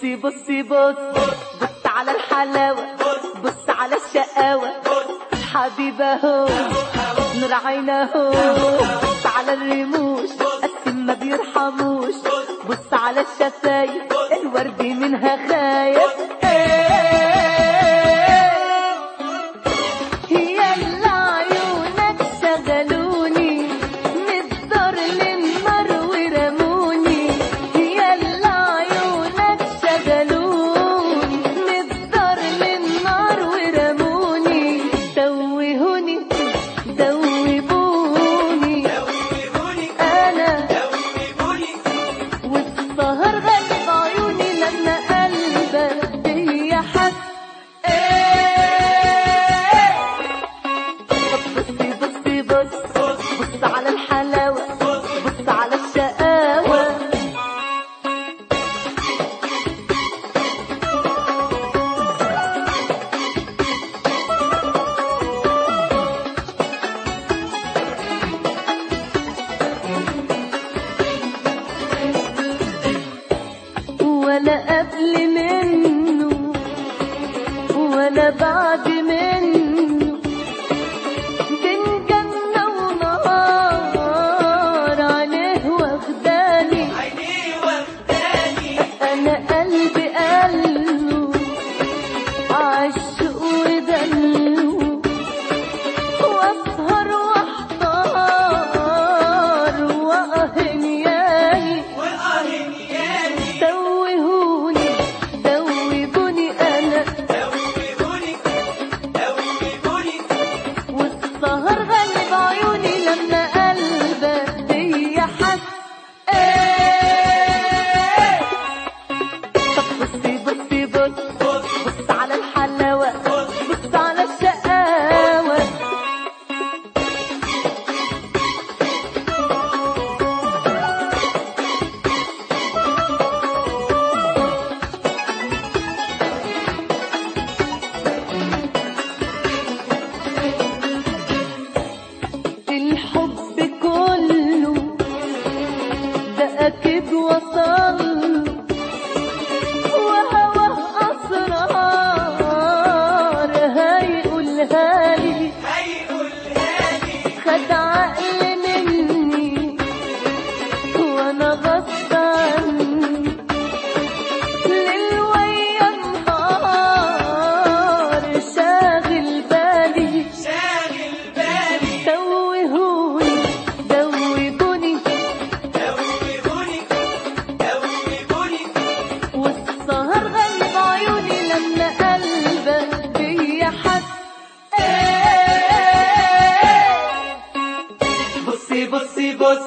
بصي بصي بص بص على الحلاوة بص على الشقاوة حبيبة هو نور عينه بص على الرموش قسم ما بيرحموش بص على الشفايف الورد منها خايف يلا عيونك شغلوني من الدار للنار ورموني يلا عيونك شغلوني من الدار للنار ورموني دوهوني دوبوني انا والسهر غلب عيوني لما قلبك بيا حس بصي بصي بص بص على الحلاوة بص على الشقاوة ولا قبل منه ولا بعد منه بين جنة ونار عينيه واخداني أنا قلبي قاله عشق ودلو وأسهر وأحتار وأهنياني دوهوني دوبوني أنا والسهر غلب عيوني لما قلبك بيا حس إيه. طب بصي بصي بص بص على الحلاوة بص على الشقاوة الحب كله ده أكيد وصل وهواه أسرار هيقولها لي خد عقل مني وأنا غصب عني ليل ويا نهار شاغل بالي توهوني دوبوني والسهر غلب عيوني لما قلبك بيا حس بصي بصي بص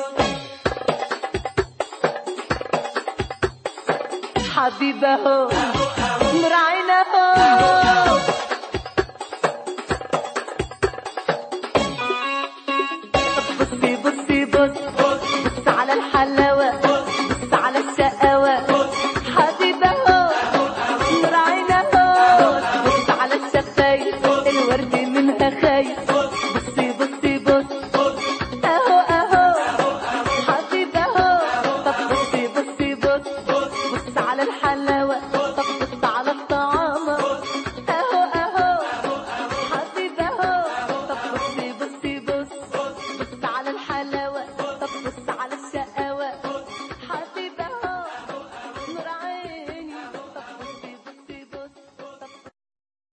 حبيبه نور عينه